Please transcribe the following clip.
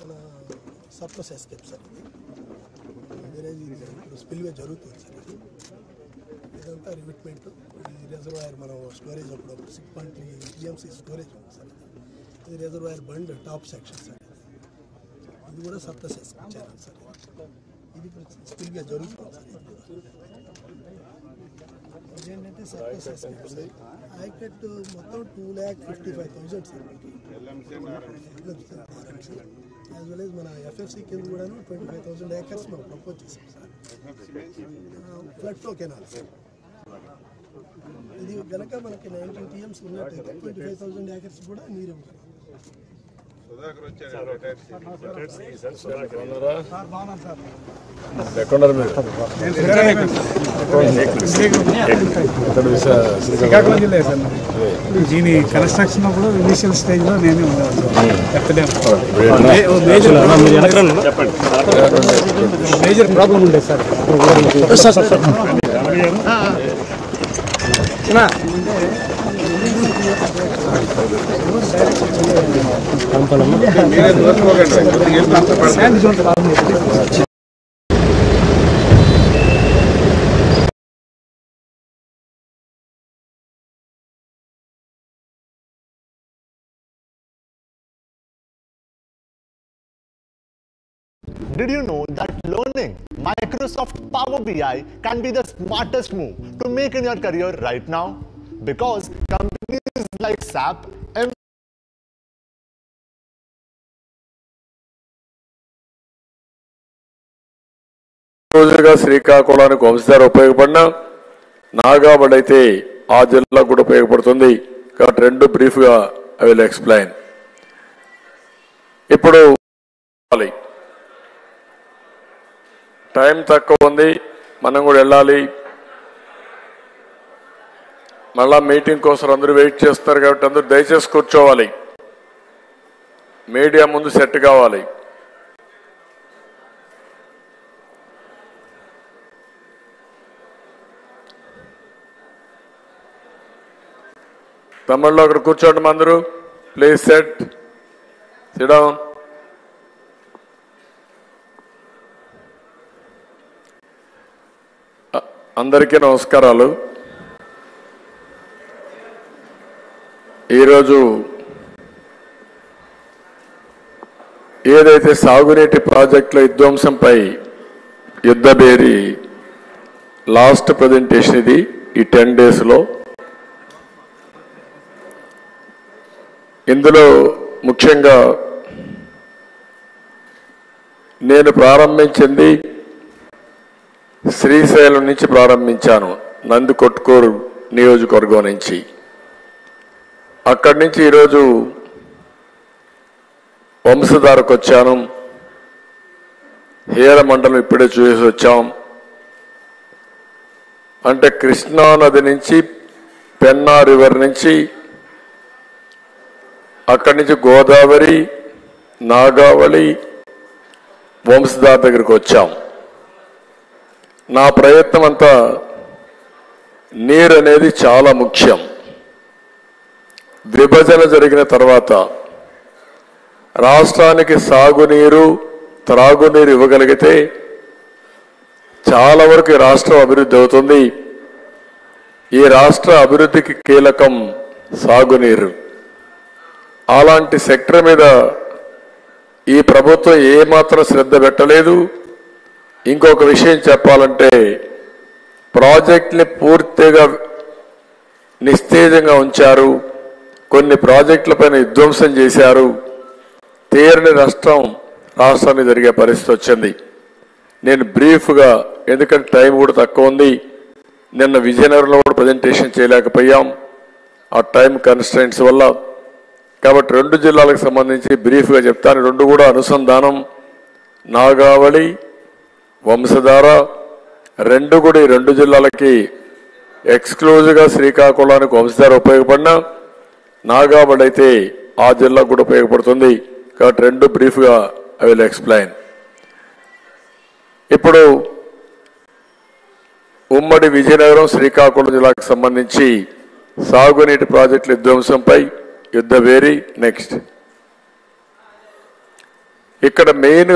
మన surplus escape sir ఇది drainage ఇది ఇప్పుడు స్పిల్వే జరుగుతుంది సార్ ఇది ఇదంతా రివిట్మెంట్ ఈ రిజర్వాయర్ మనం స్టోరేజ్ అప్పుడు six point three TMC storage ఉంది సార్ ఇది reservoir bund top section sir ఇది కూడా సర్ప్లస్ ఎస్కేప్ ఛానల్ సార్ ఇది ఇప్పుడు స్పిల్వే జరుగుతుంది సార్ ఇది కూడా ఇదేంటంటే సర్ప్లస్ ఎస్కేప్ సార్ యాక్ట్ మొత్తం two lakh fifty five thousand sir మనకి యాజ్ వెల్ యాజ్ మన ఎఫ్ఎఫ్సి కింద కూడాను ట్వంటీ ఫైవ్ థౌసండ్ ఏకర్స్ మనం ప్రపోజ్ చేసాం sir flood flow canal sir ఇది కనుక మనకి నైన్టీన్ టీఎంస్ ఉన్నట్టయితే ట్వంటీ ఫైవ్ థౌసండ్ ఏకర్స్ కూడా నీరు ఇవ్వాలి ఎక్కడున్నారు మీరు ఎక్కడ విశా- శ్రీకాకుళం జిల్లా సార్ నాది. దీని కన్స్ట్రక్షన్ కూడా ఇనిషియల్ స్టేజ్ లో నేనే ఉన్నాను ఎక్కడే మేజర్ మేజర్ ప్రాబ్లం ఉండే sir sand zone problem Did you know that learning Microsoft Power BI can be the smartest move to make in your career right now? Because companies like SAP, M- రోజులుగా శ్రీకాకుళానికి వంశధార ఉపయోగపడినా నాగాబడి అయితే ఆ జిల్లాకు కూడా ఉపయోగపడుతుంది కాబట్టి రెండు brief గా ఐ విల్ ఎక్స్ప్లెయిన్ ఇప్పుడు టైం తక్కువ ఉంది మనం కూడా వెళ్ళాలి మళ్ళా మీటింగ్ కోసం అందరూ వెయిట్ చేస్తున్నారు కాబట్టి అందరూ దయచేసి కూర్చోవాలి మీడియా ముందు సెట్ కావాలి తమిళ్లో అక్కడ కూర్చోండి మా అందరూ ప్లీజ్ సెట్ సిడౌన్ అందరికీ నమస్కారాలు ఈరోజు ఏదైతే సాగునీటి ప్రాజెక్టుల విధ్వంసంపై యుద్ధబేరి లాస్ట్ ప్రజెంటేషన్ ఇది ఈ టెన్ డేస్లో ఇందులో ముఖ్యంగా నేను ప్రారంభించింది శ్రీశైలం నుంచి ప్రారంభించాను నంది కొట్కూరు నియోజకవర్గం నుంచి అక్కడి నుంచి ఈరోజు వంశధారకు వచ్చాను హీర మండలం ఇప్పుడే చూసి వచ్చాం అంటే కృష్ణా నది నుంచి పెన్నా రివర్ నుంచి అక్కడి నుంచి గోదావరి నాగావళి వంశధార దగ్గరికి వచ్చాం నా ప్రయత్నం అంతా నీరు అనేది చాలా ముఖ్యం విభజన జరిగిన తర్వాత రాష్ట్రానికి సాగునీరు త్రాగునీరు ఇవ్వగలిగితే చాలా వరకు ఈ రాష్ట్రం అభివృద్ధి అవుతుంది ఈ రాష్ట్ర అభివృద్ధికి కీలకం సాగునీరు అలాంటి సెక్టర్ మీద ఈ ప్రభుత్వం ఏమాత్రం శ్రద్ధ పెట్టలేదు ఇంకొక విషయం చెప్పాలంటే ప్రాజెక్ట్ని పూర్తిగా నిస్తేజంగా ఉంచారు కొన్ని ప్రాజెక్టులపైన విధ్వంసం చేశారు తీరని నష్టం రాష్ట్రానికి జరిగే పరిస్థితి వచ్చింది నేను బ్రీఫ్గా ఎందుకంటే టైం కూడా తక్కువ ఉంది నిన్న విజయనగరంలో కూడా ప్రజెంటేషన్ చేయలేకపోయాం ఆ టైం కన్స్టెంట్స్ వల్ల కాబట్టి రెండు జిల్లాలకు సంబంధించి బ్రీఫ్గా చెప్తాను రెండు కూడా అనుసంధానం నాగావళి వంశధార రెండు కూడా ఈ రెండు జిల్లాలకి ఎక్స్క్లూజివ్గా శ్రీకాకుళానికి వంశధార ఉపయోగపడినా నాగావళి అయితే ఆ జిల్లాకు కూడా ఉపయోగపడుతుంది కాబట్టి రెండు బ్రీఫ్గా ఐ విల్ ఎక్స్ప్లెయిన్ ఇప్పుడు ఉమ్మడి విజయనగరం శ్రీకాకుళం జిల్లాకు సంబంధించి సాగునీటి ప్రాజెక్టుల విధ్వంసంపై యుద్ధ వేరి నెక్స్ట్ ఇక్కడ మెయిన్